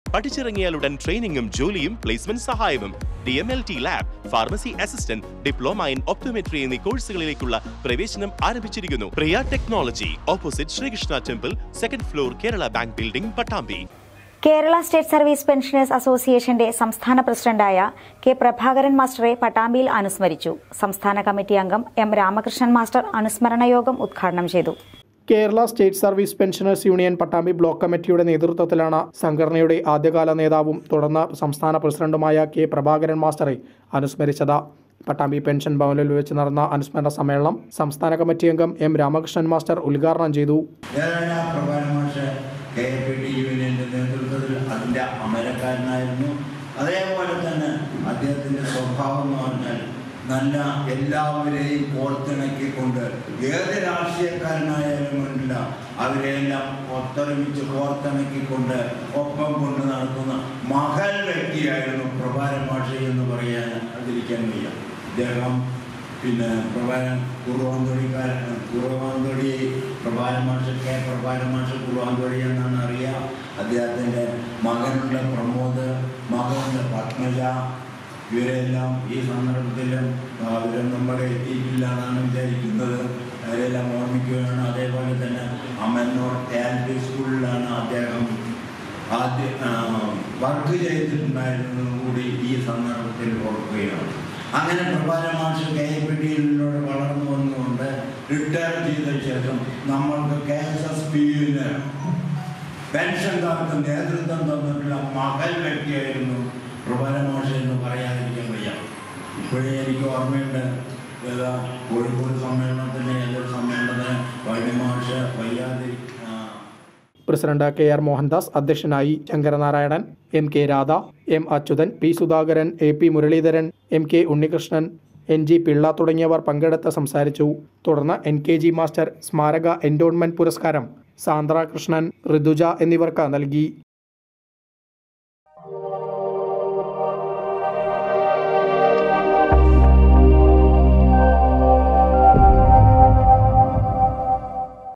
പഠിച്ചിറങ്ങിയാലുടൻ ട്രെയിനിങ്ങും ജോലിയും പ്ലേസ്മെന്റ് സഹായവും D M L T lab pharmacy assistant diploma in optometry എന്നീ കോഴ്സുകളിലേക്കുള്ള പ്രവേശനം ആരംഭിച്ചിരിക്കുന്നു Priya technology opposite Sreekrishna temple second floor Kerala bank building Pattambi Kerala state service pensioners അസോസിയേഷന്റെ സംസ്ഥാന പ്രസിഡന്റായ കെ പ്രഭാകരൻ മാസ്റ്ററെ പട്ടാമ്പിയിൽ അനുസ്മരിച്ചു സംസ്ഥാന കമ്മിറ്റി അംഗം എം രാമകൃഷ്ണൻ മാസ്റ്റർ അനുസ്മരണ യോഗം ഉദ്ഘാടനം ചെയ്തു Kerala state service pensioners union Pattambi block കമ്മിറ്റിയുടെ നേതൃത്വത്തിലാണ് സംഘടനയുടെ ആദ്യകാല നേതാവും തുടർന്ന് സംസ്ഥാന പ്രസിഡന്റുമായ കെ പ്രഭാകരൻ മാസ്റ്ററെ അനുസ്മരിച്ചത് പട്ടാമ്പി പെൻഷൻ ഭവനിൽ വെച്ച് നടന്ന അനുസ്മരണ സമ്മേളനം സംസ്ഥാന കമ്മിറ്റി അംഗം എം രാമകൃഷ്ണൻ മാസ്റ്റർ ഉദ്ഘാടനം ചെയ്തു ഏതായാലും ആ പ്രഭാകരൻ മാഷ് കെ എ പി ടി യൂണിയൻ്റെ നേതൃത്വത്തിൽ അതിൻ്റെ അമരക്കാരനായിരുന്നു അതേപോലെ തന്നെ അദ്ദേഹത്തിൻ്റെ സ്വഭാവം എന്ന് പറഞ്ഞാൽ നല്ല എല്ലാവരെയും കോർത്തിണക്കിക്കൊണ്ട് ഏത് രാഷ്ട്രീയക്കാരനായാലും വേണ്ടില്ല അവരെയെല്ലാം ഒത്തൊരുമിച്ച് കോർത്തിണക്കിക്കൊണ്ട് ഒപ്പം കൊണ്ട് നടത്തുന്ന മഹൽ വ്യക്തിയായിരുന്നു പ്രഭാരൻ മാഷ എന്ന് പറയാൻ അതിരിക്കാൻ വയ്യ അദ്ദേഹം പിന്നെ പ്രഭാരം കുറുവാന്തൊടിക്കാരൻ കുറുവാന്തൊടി പ്രഭാരം മാഷ് കെ പ്രഭാരം മാഷ് കുറുവാന്തൊടി എന്നാണ് അറിയുക അദ്ദേഹത്തിൻ്റെ മകനുണ്ട് പ്രമോദ് മകനുണ്ട് പത്മജ ഇവരെല്ലാം ഈ സന്ദർഭത്തിലും അവരും നമ്മുടെ എത്തിയിട്ടില്ല എന്നാണ് വിചാരിക്കുന്നത് അവരെല്ലാം ഓർമ്മിക്കുകയാണ് അതേപോലെ തന്നെ അമ്മന്നൂർ എൽ പി സ്കൂളിലാണ് അദ്ദേഹം ആദ്യ വർക്ക് ചെയ്തിട്ടുണ്ടായിരുന്നത് കൂടി ഈ സന്ദർഭത്തിൽ ഓർക്കുകയാണ് അങ്ങനെ പ്രഭാര മാഷ് കെ എ പി ടിയിലൂടെ വളർന്നു വന്നുകൊണ്ട് റിട്ടയർ ചെയ്ത ശേഷം നമ്മൾക്ക് കെ എസ് എസ് പിയുവിന് പെൻഷൻകാർക്ക് നേതൃത്വം തന്നിട്ടുള്ള മകൽ വ്യക്തിയായിരുന്നു പ്രഭാര മാഷ് എന്ന് പറയാതിരിക്കാൻ വയ്യ ഇപ്പോഴേ എനിക്ക് ഓർമ്മയുണ്ട് ഏതാ കോഴിക്കോട് സമ്മേളനത്തിന് ഏതൊരു സമ്മേളനത്തിന് വൈദ്യമാഷ് വയ്യാതിരി ആ, പ്രസിഡന്റ് കെ ആർ മോഹൻദാസ് അധ്യക്ഷനായി Sankaranarayanan M K Radha M Achuthan P Sudhakaran A P Muraleedharan M K Unnikrishnan N G Pillai തുടങ്ങിയവർ പങ്കെടുത്ത് സംസാരിച്ചു തുടർന്ന് എൻ കെ ജി മാസ്റ്റർ സ്മാരക എൻഡോൺമെന്റ് പുരസ്കാരം സാന്ദ്ര കൃഷ്ണൻ ഋതുജ എന്നിവർക്ക് നൽകി